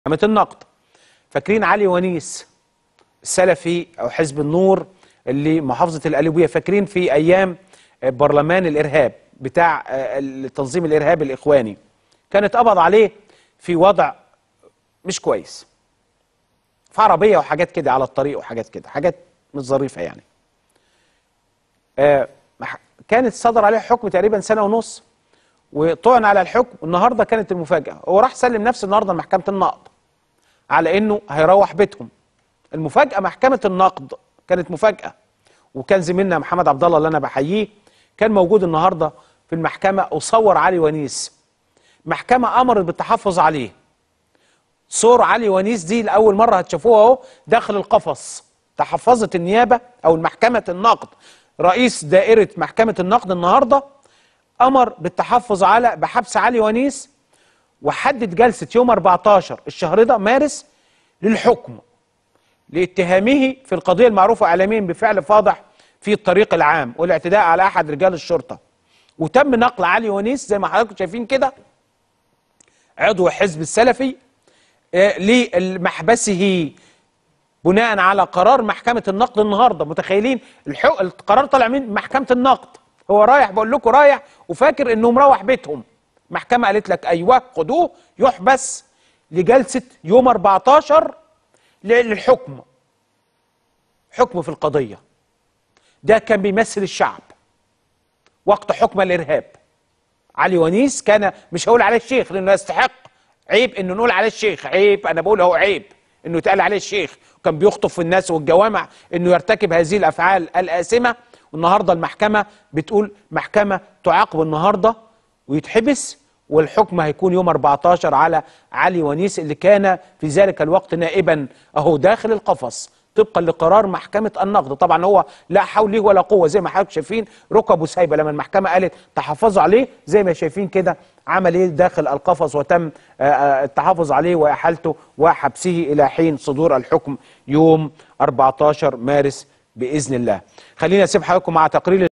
محكمة النقد فاكرين علي ونيس السلفي او حزب النور اللي محافظة القليوبية فاكرين في ايام برلمان الارهاب بتاع التنظيم الارهابي الاخواني كان اتقبض عليه في وضع مش كويس في عربية وحاجات كده على الطريق وحاجات كده حاجات مش ظريفة يعني آه كانت صدر عليه حكم تقريبا سنة ونص وطعن على الحكم والنهارده كانت المفاجأة هو راح سلم نفسه النهارده لمحكمة النقد على انه هيروح بيتهم المفاجأة محكمة النقد كانت مفاجأة وكان زميلنا محمد عبد الله اللي انا بحييه كان موجود النهارده في المحكمة وصور علي ونيس محكمة امرت بالتحفظ عليه صور علي ونيس دي لاول مرة هتشوفوها اهو داخل القفص تحفظت النيابة او المحكمة النقد رئيس دائرة محكمة النقد النهارده امر بالتحفظ على بحبس علي ونيس وحدد جلسة يوم 14 الشهر ده مارس للحكم لاتهامه في القضية المعروفة اعلاميا بفعل فاضح في الطريق العام والاعتداء على احد رجال الشرطة وتم نقل علي ونيس زي ما حضراتكم شايفين كده عضو حزب السلفي آه لمحبسه بناء على قرار محكمة النقد النهارده متخيلين الحق القرار طالع من محكمة النقد هو رايح بقول لكم رايح وفاكر انه مروح بيتهم محكمة قالت لك ايوه خدوه يحبس لجلسة يوم 14 للحكم حكم في القضية ده كان بيمثل الشعب وقت حكم الارهاب علي ونيس كان مش هقول عليه الشيخ لانه يستحق عيب انه نقول عليه الشيخ عيب انا بقول هو عيب انه يتقال عليه الشيخ وكان بيخطف في الناس والجوامع انه يرتكب هذه الافعال الآثمة والنهارده المحكمة بتقول محكمة تعاقب النهارده ويتحبس والحكم هيكون يوم 14 على علي ونيس اللي كان في ذلك الوقت نائبا اهو داخل القفص طبقا لقرار محكمة النقد طبعا هو لا حول له ولا قوة زي ما حضرتك شايفين ركبه سايبة لما المحكمة قالت تحفظوا عليه زي ما شايفين كده عمل ايه داخل القفص وتم التحفظ عليه وإحالته وحبسه إلى حين صدور الحكم يوم 14 مارس بإذن الله خلينا أسيب حضراتكم مع تقرير